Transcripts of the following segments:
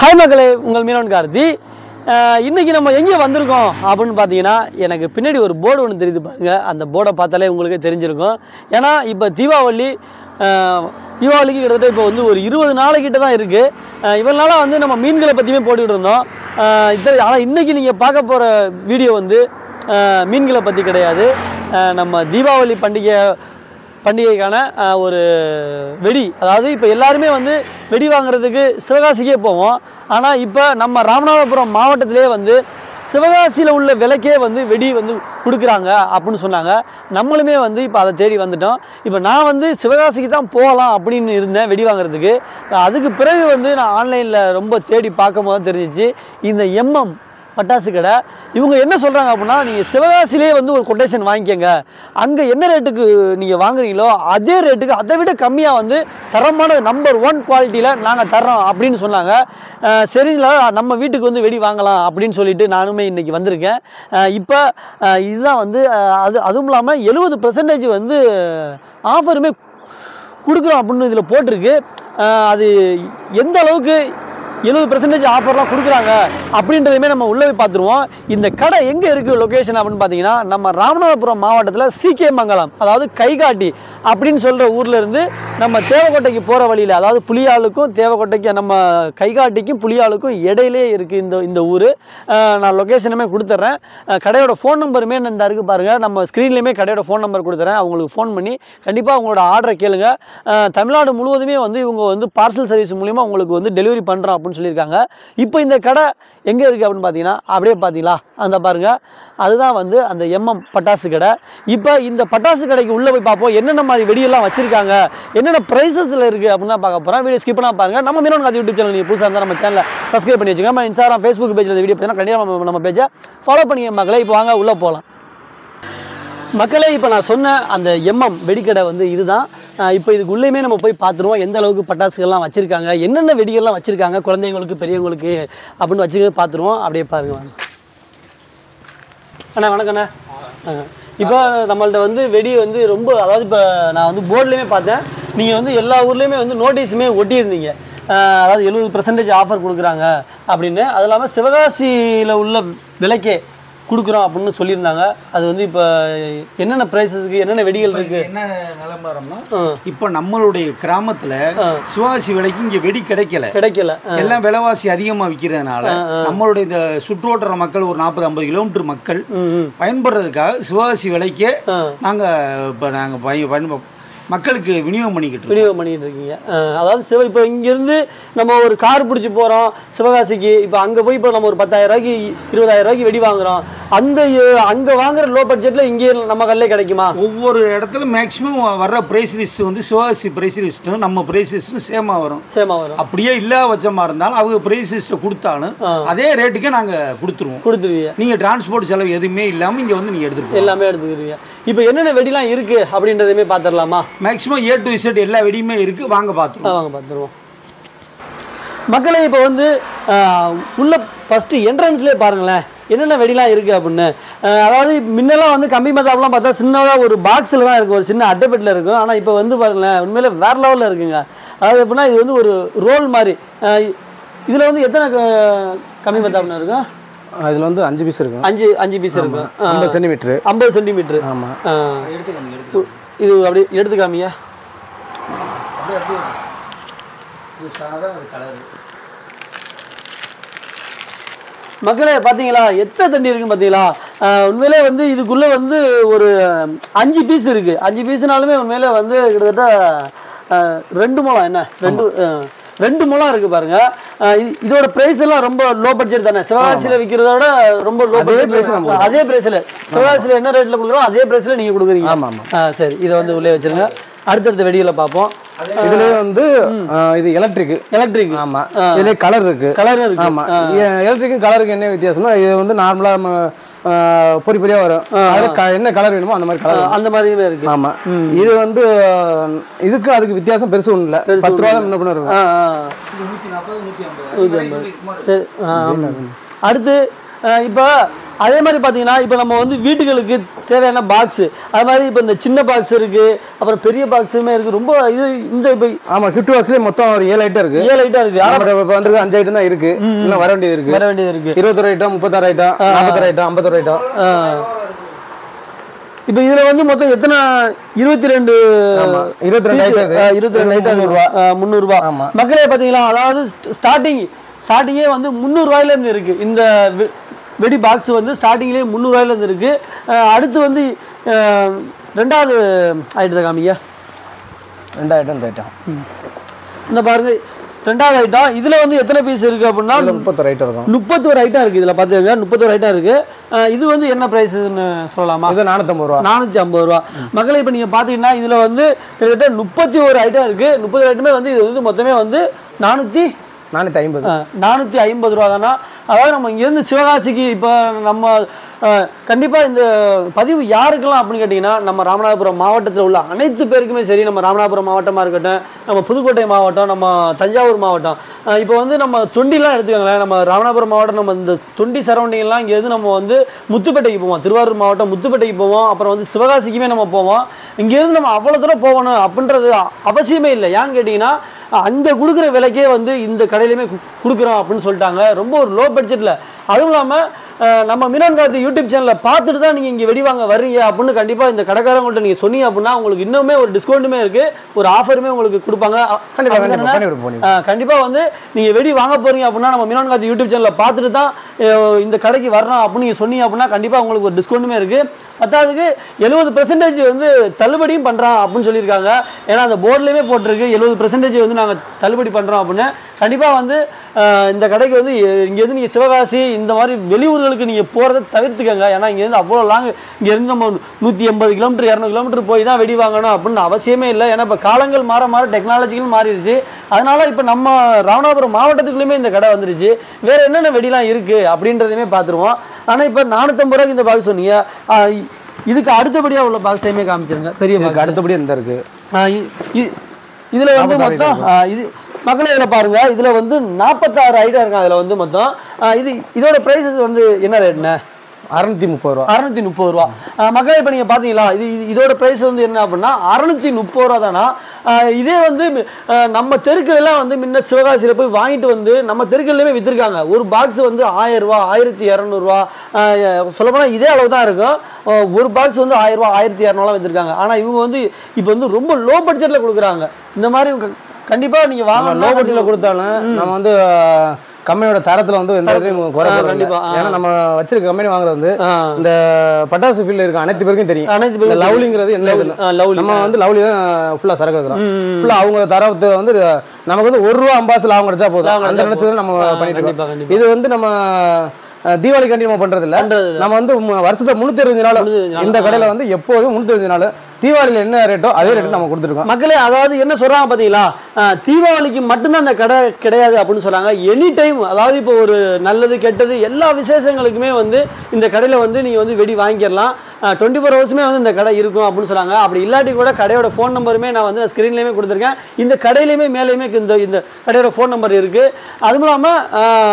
Hi மக்களே உங்கள் மீனவன் கார்த்தி அஹ் இன்னைக்கு நம்ம எங்கே வந்திருக்கோம் அப்படின்னு பார்த்தீங்கன்னா எனக்கு பின்னாடி ஒரு போர்டு ஒன்று தெரியுது பாருங்க அந்த போர்டை பார்த்தாலே உங்களுக்கே தெரிஞ்சிருக்கும் ஏன்னா இப்போ தீபாவளி அஹ் தீபாவளிக்கு கிட்டத்தட்ட இப்போ வந்து ஒரு இருபது நாளைக்கிட்ட தான் இருக்குது இவ்வளோ நாளாக வந்து நம்ம மீன்களை பற்றியுமே போட்டுக்கிட்டு இருந்தோம் அஹ் இது ஆனால் இன்றைக்கி நீங்கள் பார்க்க போகிற வீடியோ வந்து அஹ் மீன்களை பற்றி கிடையாது அஹ் நம்ம தீபாவளி பண்டிகை பண்டிகைக்கான அஹ், ஒரு வெடி அதாவது இப்போ எல்லாருமே வந்து வெடி வாங்குறதுக்கு சிவகாசிக்கே போவோம் ஆனால் இப்போ நம்ம ராமநாதபுரம் மாவட்டத்திலே வந்து சிவகாசியில் உள்ள விலைக்கே வந்து வெடி வந்து கொடுக்குறாங்க அப்படின்னு சொன்னாங்க நம்மளுமே வந்து இப்போ அதை தேடி வந்துட்டோம் இப்போ நான் வந்து சிவகாசிக்கு தான் போகலாம் அப்படின்னு இருந்தேன் வெடி வாங்குறதுக்கு அதுக்கு பிறகு வந்து நான் ஆன்லைனில் ரொம்ப தேடி பார்க்கும் போது தெரிஞ்சிச்சு இந்த எம்எம் பட்டாசு கடை இவங்க என்ன சொல்கிறாங்க அப்படின்னா நீங்கள் சிவகாசிலே வந்து ஒரு கொட்டேஷன் வாங்கிக்கோங்க அங்கே என்ன ரேட்டுக்கு நீங்கள் வாங்குறீங்களோ அதே ரேட்டுக்கு அதை விட கம்மியாக வந்து தரமான நம்பர் ஒன் குவாலிட்டியில் நாங்கள் தர்றோம் அப்படின்னு சொன்னாங்க அஹ் சரிங்களா நம்ம வீட்டுக்கு வந்து வெடி வாங்கலாம் அப்படின்னு சொல்லிட்டு நானுமே இன்றைக்கி வந்திருக்கேன் அஹ் இப்போ அஹ் இதுதான் வந்து அஹ் அது அதுவும் இல்லாமல் எழுபது பெர்சன்டேஜ் வந்து ஆஃபருமே கொடுக்குறோம் அப்படின்னு இதில் போட்டிருக்கு அஹ் அது எந்த அளவுக்கு எழுபது பெர்சன்டேஜ் ஆஃபர்லாம் கொடுக்குறாங்க அப்படின்றதையுமே நம்ம உள்ளே போய் பார்த்துருவோம் இந்த கடை எங்கே இருக்குது லொக்கேஷன் அப்படின்னு பார்த்தீங்கன்னா நம்ம ராமநாதபுரம் மாவட்டத்தில் சிகே மங்கலம் அதாவது கைகாட்டி அப்படின்னு சொல்கிற ஊர்ல இருந்து நம்ம தேவக்கோட்டைக்கு போகிற வழியில் அதாவது புளியாளுக்கும் தேவக்கோட்டைக்கு நம்ம கைகாட்டிக்கும் புளியாளுக்கும் இடையிலே இருக்குது இந்த இந்த ஊர் நான் லொக்கேஷனுமே கொடுத்துட்றேன் அஹ் கடையோட ஃபோன் நம்பருமே இந்த இருக்குது பாருங்கள் நம்ம ஸ்க்ரீன்லேயுமே கடையோட ஃபோன் நம்பர் கொடுத்துறேன் அவங்களுக்கு ஃபோன் பண்ணி கண்டிப்பாக உங்களோட ஆர்டரை கேளுங்க அஹ் தமிழ்நாடு முழுவதுமே வந்து இவங்க வந்து பார்சல் சர்வீஸ் மூலிமா உங்களுக்கு வந்து டெலிவரி பண்ணுறோம் அப்படின்னு சொல்லியிருக்காங்க இப்போ இந்த கடை எங்கே இருக்குது அப்படின்னு பார்த்தீங்கன்னா அப்படியே பார்த்தீங்களா அந்த பாருங்கள் அதுதான் வந்து அந்த எம்எம் பட்டாசு கடை இப்போ இந்த பட்டாசு கடைக்கு உள்ளே போய் பார்ப்போம் என்னென்ன மாதிரி வெடியெல்லாம் வச்சிருக்காங்க என்னென்ன ப்ரைஸஸில் இருக்குது அப்படின்னு தான் பார்க்க போகிறோம் வீடியோ ஸ்கிப் பண்ணால் பாருங்கள் நம்ம மீனவன் காதி யூடியூப் சேனல் நீங்கள் புதுசாக இருந்தால் நம்ம சேனலை சப்ஸ்கிரைப் பண்ணி வச்சுங்க நம்ம இன்ஸ்டாகிராம் ஃபேஸ்புக் பேஜில் இந்த வீடியோ பார்த்தீங்கன்னா கண்டிப்பாக நம்ம நம்ம பேஜை ஃபாலோ பண்ணிங்க மக்களே இப்போ வாங்க உள்ளே போகலாம் மக்களே இப்போ நான் சொன்ன அந்த எம்எம் வெடிக்கடை வந்து இதுதான் அஹ் இப்போ இதுக்கு உள்ளேயுமே நம்ம போய் பார்த்துருவோம் எந்த அளவுக்கு பட்டாசுகள்லாம் வச்சுருக்காங்க என்னென்ன வெடிகள்லாம் வச்சுருக்காங்க குழந்தைங்களுக்கு பெரியவங்களுக்கு அப்படின்னு வச்சுக்க பார்த்துருவோம் அப்படியே பாருங்க வாங்க அண்ணா வணக்கண்ணா அஹ் இப்போ நம்மள்ட்ட வந்து வெடி வந்து ரொம்ப அதாவது இப்போ நான் வந்து போர்ட்லேயுமே பார்த்தேன் நீங்கள் வந்து எல்லா ஊர்லேயுமே வந்து நோட்டீஸுமே ஒட்டியிருந்தீங்க அஹ் அதாவது எழுபது பர்சன்டேஜ் ஆஃபர் கொடுக்குறாங்க அப்படின்னு அது இல்லாமல் சிவகாசியில் உள்ள விலைக்கே கொடுக்குறோம் அப்படின்னு சொல்லியிருந்தாங்க அது வந்து இப்போ என்னென்ன ப்ரைஸஸ்க்கு என்னென்ன வெடிகள் இருக்குது என்ன நிலம்பரம்னா இப்போ நம்மளுடைய கிராமத்துல ஆ. சுவாசி விலைக்கு இங்க வெடி கிடைக்கல கிடைக்கல அஹ் எல்லாம் விலைவாசி அதிகமா விற்கிறதுனால நம்மளுடைய இந்த சுற்றுவட்டார மக்கள் ஒரு நாற்பது ஐம்பது கிலோமீட்டர் மக்கள் ம் ம் பயன்படுறதுக்காக சிவகாசி விலைக்கே ஆ நாங்க இப்போ நாங்க பய- பயன்ப மக்களுக்கு விநியோகம் பண்ணிக்கிட்டு இருக்கோம் விநியோகம் பண்ணிட்டு இருக்கீங்க அஹ் அதாவது சிவ இப்போ இங்கேருந்து நம்ம ஒரு கார் பிடிச்சி போகிறோம் சிவகாசிக்கு இப்போ அங்கே போய் இப்போ நம்ம ஒரு பத்தாயிரம் ரூபாய்க்கு இருபதாயிரம் ரூபாய்க்கு வெடி வாங்குறோம் அந்த அங்கே வாங்குற லோ பட்ஜெட்டில் இங்கே நம்ம கல்லே கிடைக்குமா ஒவ்வொரு இடத்துல மேக்சிமம் வர்ற பிரைஸ் லிஸ்ட் வந்து சிவகாசி பிரைஸ் லிஸ்ட்டும் நம்ம பிரைஸ் லிஸ்ட்டும் சேமா வரும் சேமா வரும் அப்படியே இல்லாத பட்சமா இருந்தாலும் அவங்க பிரைஸ் லிஸ்ட்டை கொடுத்தாலும் ஆ. அதே ரேட்டுக்கே நாங்க கொடுத்துருவோம் கொடுத்துருவீங்க நீங்க டிரான்ஸ்போர்ட் செலவு எதுவுமே இல்லாம இங்க வந்து நீங்க எடுத்துட்டு போகலாம் எல்லாமே எடுத்துக்கிடுவீங்க இப்போ என்னென்ன வெடிலாம் இருக்குது அப்படின்றதையுமே பார்த்துடலாமா மேக்ஸிமம் ஏ டு இசட் எல்லா வெடியுமே இருக்கு வாங்க பார்த்துருவோம் வாங்க பார்த்துருவோம் மக்களே இப்போ வந்து ஆஹ், உள்ள ஃபஸ்ட்டு என்ட்ரன்ஸ்லேயே பாருங்களேன் என்னென்ன வெடிலாம் இருக்குது அப்படின்னு ஆஹ், அதாவது முன்னெல்லாம் வந்து கம்பி மத்தாப்லாம் பார்த்தா சின்னதாக ஒரு பாக்ஸில் தான் இருக்கும் ஒரு சின்ன அட்டைப்பெட்டில் இருக்கும் ஆனால் இப்போ வந்து பாருங்களேன் உண்மையிலே வேறு லெவலில் இருக்குங்க அதாவது எப்படின்னா இது வந்து ஒரு ரோல் மாதிரி இதில் வந்து எத்தனை க- கம்பி மத்தாப்னு இருக்கும் அதில் வந்து அஞ்சு பீஸ் இருக்கும் அஞ்சு அஞ்சு பீஸ் இருக்கும் ஐம்பது சென்டிமீட்ரு ஐம்பது சென்டிமீட்ரு ஆமாம் இது அப்படி எடுத்து காமிங்க மக்களே பார்த்தீங்களா எத்தனை தண்ணி இருக்குன்னு பார்த்தீங்களா ஆஹ் உண்மையிலே வந்து இதுக்குள்ளே வந்து ஒரு அஞ்சு பீஸ் இருக்குது அஞ்சு பீஸ்னாலுமே உண்மையிலே வந்து கிட்டத்தட்ட ஆஹ் ரெண்டு முழம் என்ன ரெண்டு ஆஹ் ரெண்டு முழம் இருக்குது பாருங்க ஆஹ் இது- இதோட ப்ரைஸ் எல்லாம் ரொம்ப லோ பட்ஜெட் தானே சிவகாசியில் விற்கிறத விட ரொம்ப லோ பட்ஜெட் அதே ப்ரைஸில் சிவகாசியில் என்ன ரேட்டில் கொடுக்குறோம் அதே ப்ரைஸில் நீங்கள் கொடுக்குறீங்க ஆமாம் ஆமாம் ஆ சரி இதை வந்து உள்ளே வச்சிருங்க அடுத்தடுத்த வெடிகளை பார்ப்போம் இதுலேயே வந்து ஆ, இது எலக்ட்ரிக் எலக்ட்ரிக் ஆமாம் இதுலேயே கலர் இருக்கு கலரும் இருக்கு ஆமாம் எலக்ட்ரிக்கும் கலருக்கு என்ன வித்தியாசம்னா இது வந்து நார்மலாக பொறி பொறியாக வரும் அதில் க என்ன கலர் வேணுமோ அந்த மாதிரி கலர் அந்த மாதிரியுமே இருக்கு ஆமாம் இது வந்து ஆ, இதுக்கு அதுக்கு வித்தியாசம் பெருசு ஒன்றும் இல்லை பத்து ரூபா தான் முன்ன பின்ன இருக்கும் ஆ ஆ நூற்றி ஐம்பது சரி ஆ, ஆமா. அடுத்து இப்போ அதே மாதிரி பார்த்தீங்கன்னா இப்போ நம்ம வந்து வீட்டுகளுக்கு தேவையான பாக்ஸு அது மாதிரி இப்போ இந்த சின்ன பாக்ஸ் இருக்கு அப்புறம் பெரிய பாக்ஸுமே இருக்கு ரொம்ப இது இந்த இப்போ ஆமா கிஃப்ட் பாக்ஸ்லேயே மொத்தம் ஒரு ஏழு ஐட்டம் இருக்கு ஏழு ஐட்டம் இருக்கு நம்மகிட்ட இப்போ வந்து அஞ்சு ஐட்டம் தான் இருக்கு இன்னும் வர வேண்டியது இருக்கு வர வேண்டியது இருக்கு இருபத்தொரு ஐட்டம் முப்பத்தாறு ஐட்டம் நாற்பத்தாறு ஐட்டம் ஐம்பத்தொரு ஐட்டம் ஆ. இப்போ இதுல வந்து மொத்தம் எத்தனை இருபத்தி ரெண்டு ஆமா. 22 item இது. இருபத்தி ரெண்டு ஐட்டம் முந்நூறுரூவா. முந்நூறுரூவா ஆமா. மக்களே பார்த்தீங்களா அதாவது ஸ்டார்டிங் ஸ்டார்டிங்கே வந்து முந்நூறுரூவாயில இருந்து இருக்கு இந்த வெ- வெடி பாக்ஸ் வந்து ஸ்டார்டிங்லேயே முந்நூறுரூவாயில இருந்து இருக்கு அஹ் அடுத்து வந்து அஹ், ரெண்டாவது ஐட்டத்தை காமிங்க ரெண்டு ஐட்டம் இந்த ஐட்டம் இந்த பாருங்க ரெண்டாவது ஐட்டம் இதுல வந்து எத்தனை பீஸ் இருக்கு அப்படின்னா இதில் முப்பத்தொரு ஐட்டம் இருக்கும் முப்பத்தோரு ஐட்டம் இருக்கு இதுல பாத்துக்கங்க முப்பத்தோரு ஐட்டம் இருக்கு அஹ் இது வந்து என்ன பிரைஸ்ன்னு சொல்லலாமா இது நானூற்றம்பது ரூபா நானூற்றி ஐம்பது ரூபா மக்களை இப்போ நீங்கள் பார்த்தீங்கன்னா இதில் வந்து கிட்டத்தட்ட முப்பத்தி ஒரு ஐட்டம் இருக்குது முப்பது ஐட்டமே வந்து இது வந்து மொத்தமே வந்து நானூற்றி நானூற்றி ஐம்பது நானூற்றி ஐம்பது ரூபா தானா அதாவது நம்ம இங்கேருந்து சிவகாசிக்கு இப்போ நம்ம கண்டிப்பாக இந்த பதிவு யாருக்கெல்லாம் அப்படின்னு கேட்டிங்கன்னா நம்ம ராமநாதபுரம் மாவட்டத்தில் உள்ள அனைத்து பேருக்குமே சரி நம்ம ராமநாதபுரம் மாவட்டமாக இருக்கட்டும் நம்ம புதுக்கோட்டை மாவட்டம் நம்ம தஞ்சாவூர் மாவட்டம் அஹ் இப்போ வந்து நம்ம தொண்டிலாம் எடுத்துக்கோங்களேன் நம்ம ராமநாதபுரம் மாவட்டம் நம்ம இந்த தொண்டி சரௌண்டிங்லாம் இங்கேருந்து நம்ம வந்து முத்துப்பேட்டைக்கு போவோம் திருவாரூர் மாவட்டம் முத்துப்பேட்டைக்கு போவோம் அப்புறம் வந்து சிவகாசிக்குமே நம்ம போவோம் இங்கேருந்து நம்ம அவ்வளோ தூரம் போகணும் அப்படின்றது அவசியமே இல்லை ஏன்னு கேட்டிங்கன்னா அங்கே கொடுக்குற விலைக்கே வந்து இந்த கடையிலுமே கு- கொடுக்குறோம் அப்படின்னு சொல்லிட்டாங்க ரொம்ப ஒரு லோ பட்ஜெட்டில் அதுவும் இல்லாமல் நம்ம மீனான் கார்த்தி யூடியூப் சேனலில் பார்த்துட்டு தான் நீங்கள் இங்கே வெடி வாங்க வர்றீங்க அப்படின்னு கண்டிப்பாக இந்த கடைக்காரங்கள்ட்ட நீங்கள் சொன்னீங்க அப்படின்னா உங்களுக்கு இன்னுமே ஒரு டிஸ்கவுண்ட்டுமே இருக்குது ஒரு ஆஃபருமே உங்களுக்கு கொடுப்பாங்க கண்டிப்பா கண்டிப்பா அப்படிதானே? பண்ணி கொடுப்போம் பண்ணி ஆஹ் கண்டிப்பா வந்து நீங்க வெடி வாங்க போறீங்க அப்படின்னா நம்ம மீனான் காந்தி யூடியூப் சேனல்ல பார்த்துட்டு தான் அஹ் இந்த கடைக்கு வரணும் அப்படின்னு நீங்க சொன்னீங்க அப்படின்னா கண்டிப்பா உங்களுக்கு ஒரு டிஸ்கவுண்ட்டுமே இருக்கு பத்தாவதுக்கு எழுபது பெர்சன்டேஜ் வந்து தள்ளுபடியும் பண்றான் அப்படின்னு சொல்லியிருக்காங்க ஏன்னா அந்த போர்ட்லயுமே போட்டிருக்கு எழுபது பெர்சன்டேஜ் வந்து நாங்க தள்ளுபடி பண்றோம் அப்படின்னு கண்டிப்பா வந்து ஆஹ் இந்த கடைக்கு வந்து எ- இங்கேருந்து நீங்க சிவகாசி இந்த மாதிரி வெளியூர்களுக்கு நீங்க போறதை தவிர்த்துக்கங்க ஏன்னா இங்கேருந்து அவ்வளோ லாங் இங்கேருந்து நம்ம நூற்றி எண்பது கிலோமீட்டர் இரநூறு கிலோமீட்டர் போய் தான் வெடி வாங்கணும் அப்படின்னு அவசியமே இல்லை ஏன்னா இப்போ காலங்கள் மாற மாற டெக்னாலஜிகள் மாறிடுச்சு அதனால இப்போ நம்ம ராமநாதபுரம் மாவட்டத்துக்குள்ளேயுமே இந்த கடை வந்துருச்சு வேற என்னென்ன வெடிலாம் இருக்கு அப்படின்றதையுமே பார்த்துருவோம் ஆனால் இப்போ நானூற்றம்பது ரூபாய்க்கு இந்த பாக்ஸ் சொன்னீங்க ஆஹ் இ- இதுக்கு அடுத்தபடியாக உள்ள பாக்ஸையுமே காமிச்சிருங்க பெரிய இதுக்கு பாக்ஸ் அடுத்தபடி இந்த இருக்கு இதில் வந்து நாற்பத்தாறு மொத்தம் ஆஹ் இது மக்களே இதில் பாருங்க இதில் வந்து நாற்பத்தாறு ஐட்டம் இருக்கு அதில் வந்து மொத்தம் ஆஹ் இது இதோட ப்ரைஸஸ் வந்து என்ன ரேட்ண்ணே அறுநூத்தி முப்பது ரூபா அறுநூத்தி முப்பது ரூபா அஹ் மக்களே இப்போ நீங்கள் பார்த்தீங்களா இது இது- இதோட ப்ரைஸ் வந்து என்ன அப்படின்னா அறுநூத்தி முப்பது ரூபா தானா அஹ் இதே வந்து அஹ் நம்ம தெருக்கள் எல்லாம் வந்து முன்ன சிவகாசியில் போய் வாங்கிட்டு வந்து நம்ம தெருக்கள்லையுமே விற்றுருக்காங்க ஒரு பாக்ஸ் வந்து ஆயிரம் ரூபா ஆயிரத்தி இரநூறுவா சொல்லப்போனால் இதே அளவு தான் இருக்கும் அஹ் ஒரு பாக்ஸ் வந்து ஆயிரம் ரூபா ஆயிரத்தி இரநூறுவா விற்றுருக்காங்க ஆனால் இவங்க வந்து இப்போ வந்து ரொம்ப லோ பட்ஜெட்டில் கொடுக்குறாங்க இந்த மாதிரி கண்டிப்பாக நீங்கள் நம்ம வாங்க லோ பட்ஜெட்ல கொடுத்தாலும் நம்ம வந்து அஹ், கம்பெனியோட தரத்துல வந்து எந்த இதுலையும் குறை ஆ, சொல்றது கண்டிப்பா, இல்ல. ஆ. ஏன்னா நம்ம வச்சிருக்க கம்பெனி வாங்குறது வந்து இந்த பட்டாசு ஃபீல்ட்ல இருக்க அனைத்து பேருக்கும் தெரியும் அனைத்து இந்த பேருக்கும் லவ்லிங்கிறது என்ன லவ்லி, இதுன்னு. ஆ, லவ்லி. நம்ம வந்து லவ்லி தான் ஃபுல்லா சரக்கு எடுக்கிறோம் ம். ஃபுல்லா அவங்க தரத்துல வந்து நமக்கு வந்து ஒரு ரூபா அம்பாசு லாபம் கிடைச்சா போதும் லாபம் அந்த கிடைச்சா நினைச்சது நம்ம ஆ, பண்ணிட்டு கண்டிப்பா, இருக்கோம் கண்டிப்பா. இது வந்து நம்ம அஹ், தீபாவளிக்காண்டி நம்ம பண்றது இல்ல பண்றது இல்ல. நம்ம வந்து மு- வருஷத்துல முன்னூத்தி அறுபது நாள் 365 நாள். இந்த கடையில வந்து எப்போதும் முன்னூத்தி அறுபது நாள் தீபாவளியில என்ன ரேட்டோ அதே ரேட்டு நம்ம கொடுத்துருக்கோம் மக்களே அதாவது என்ன சொல்றாங்க பாத்தீங்களா அஹ் தீபாவளிக்கு மட்டும்தான் அந்த கடை கிடையாது அப்படின்னு சொல்றாங்க எனி டைம் அதாவது இப்போ ஒரு நல்லது கெட்டது எல்லா விசேஷங்களுக்குமே வந்து இந்த கடையில வந்து நீங்க வந்து வெடி வாங்கிடலாம் டுவெண்ட்டி ஃபோர் ஹவர்ஸுமே வந்து இந்த கடை இருக்கும் அப்படின்னு சொல்றாங்க அப்படி இல்லாட்டி கூட கடையோட ஃபோன் நம்பருமே நான் வந்து ஸ்க்ரீன்லேயுமே கொடுத்துருக்கேன் இந்த கடையிலையுமே மேலேயுமே இந்த இந்த கடையோட ஃபோன் நம்பர் இருக்கு அதுவும் இல்லாமல்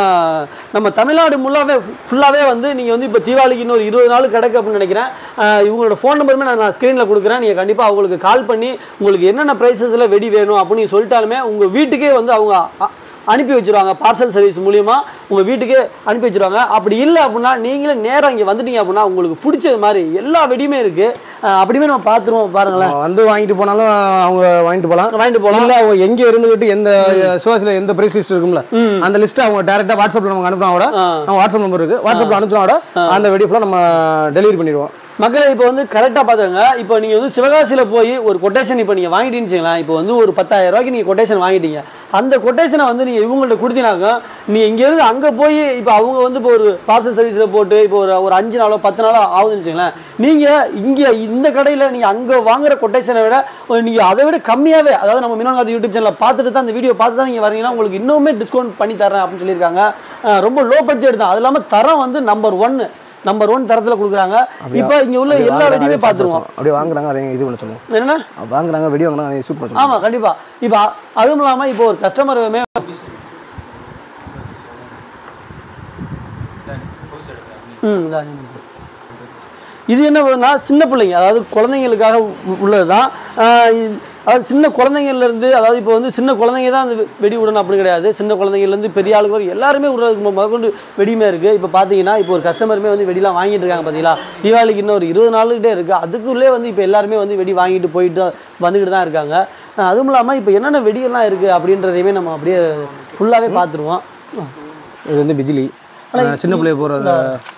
நம்ம தமிழ்நாடு முல்லாவே ஃபுல்லாகவே வந்து நீங்கள் வந்து இப்போ தீபாவளிக்கு இன்னொரு இருபது நாள் கிடக்கு அப்படின்னு நினைக்கிறேன் அஹ் இவங்களோட ஃபோன் நம்பருமே நான் நான் ஸ்க்ரீனில் கொடுக்குறேன் நீங்கள் கண்டிப்பாக அவங்களுக்கு கால் பண்ணி உங்களுக்கு என்னென்ன ப்ரைஸஸில் வெடி வேணும் அப்படின்னு நீங்க சொல்லிட்டாலுமே உங்கள் வீட்டுக்கே வந்து அவங்க அ- அனுப்பி வச்சிருவாங்க பார்சல் சர்வீஸ் மூலியமா உங்கள் வீட்டுக்கே அனுப்பி வச்சிருவாங்க அப்படி இல்லை அப்படின்னா நீங்களே நேரா இங்கே வந்துட்டீங்க அப்படின்னா உங்களுக்கு பிடிச்சது மாதிரி எல்லா வெடியுமே இருக்குது அப்படியுமே நம்ம பார்த்துருவோம் பாருங்களேன் நம்ம வந்து வாங்கிட்டு போனாலும் அவங்க வாங்கிட்டு போலாம் வாங்கிட்டு போகலாம் இல்ல அவங்க எங்க இருந்துகிட்டு எந்த சிவாசில எந்த பிரைஸ் லிஸ்ட் இருக்கும்ல ம். அந்த லிஸ்ட் அவங்க டைரக்டா வாட்ஸ்அப்ல நமக்கு அனுப்புனா கூட ஆ. நம்ம வாட்ஸ்அப் நம்பர் இருக்கு வாட்ஸ்அப்ல அனுப்புனா கூட அந்த வெடி ஃபுல்லா நம்ம டெலிவரி பண்ணிடுவோம் மக்களை இப்போ வந்து கரெக்டாக பார்த்துங்க இப்போ நீங்கள் வந்து சிவகாசியில் போய் ஒரு கொட்டேஷன் இப்போ நீங்கள் வாங்கிட்டீங்கன்னு வச்சுங்களேன் இப்போ வந்து ஒரு பத்தாயிரம் ரூபாய்க்கு நீங்கள் கொட்டேஷன் வாங்கிட்டீங்க அந்த கொட்டேஷனை வந்து நீங்கள் இவங்கள்ட்ட கொடுத்தீங்கனாக்க நீ இங்கேருந்து அங்கே போய் இப்போ அவங்க வந்து இப்போ ஒரு பார்சல் சர்வீஸில் போட்டு இப்போ ஒரு ஒரு அஞ்சு நாளோ பத்து நாளோ ஆகுதுன்னு வச்சுங்களேன் நீங்கள் இங்கே இந்த கடையில் நீங்கள் அங்கே வாங்குற கொட்டேஷனை விட நீங்கள் அதை விட கம்மியாகவே அதாவது நம்ம மினோகாதி யூடியூப் சேனலில் பார்த்துட்டு தான் அந்த வீடியோ பார்த்து தான் நீங்கள் வரீங்கன்னா உங்களுக்கு இன்னுமே டிஸ்கவுண்ட் பண்ணி தரேன் அப்படின்னு சொல்லியிருக்காங்க அஹ் ரொம்ப லோ பட்ஜெட் தான் அது இல்லாமல் தரம் வந்து நம்பர் ஒன்னு நம்பர் ஒன் தரத்தில் கொடுக்குறாங்க இப்போ இங்கே உள்ள எல்லா வெடியுமே பார்த்துருவோம் அப்படியே வாங்குறாங்க அதை இது பண்ண சொல்லுவோம் என்னன்னா வாங்குறாங்க வெடி வாங்குறாங்க அதை ஷூட் பண்ண சொல்லுவோம் ஆமா கண்டிப்பா இப்போ அ- அதுவும் இல்லாம இப்போ ஒரு கஸ்டமருமே ம் ராஜமுந்திரி இது என்ன பண்ணுன்னா சின்ன பிள்ளைங்க அதாவது குழந்தைங்களுக்காக உள்ளது தான் அதாவது சின்ன குழந்தைங்கள்லேருந்து அதாவது இப்போ வந்து சின்ன குழந்தைங்க தான் அந்த வெ- வெடி விடணும் அப்படி கிடையாது சின்ன குழந்தைங்கள்லேருந்து பெரிய ஆளுங்க வரை எல்லாருமே விடுறதுக்கு மு- முதற்கொண்டு வெடியுமே இருக்குது இப்போ பார்த்தீங்கன்னா இப்போ ஒரு கஸ்டமருமே வந்து வெடிலாம் வாங்கிட்டு இருக்காங்க பார்த்தீங்களா தீபாவளிக்கு இன்னும் ஒரு இருபது நாளுக்கிட்டே இருக்குது அதுக்குள்ளே வந்து இப்போ எல்லாருமே வந்து வெடி வாங்கிட்டு போயிட்டு வந்துக்கிட்டு தான் இருக்காங்க அஹ் அதுவும் இல்லாமல் இப்போ என்னென்ன வெடியெல்லாம் இருக்குது அப்படின்றதையுமே நம்ம அப்படியே ஃபுல்லாகவே பார்த்துருவோம் இது வந்து பிஜிலி அஹ் சின்ன பிள்ளைய போகிற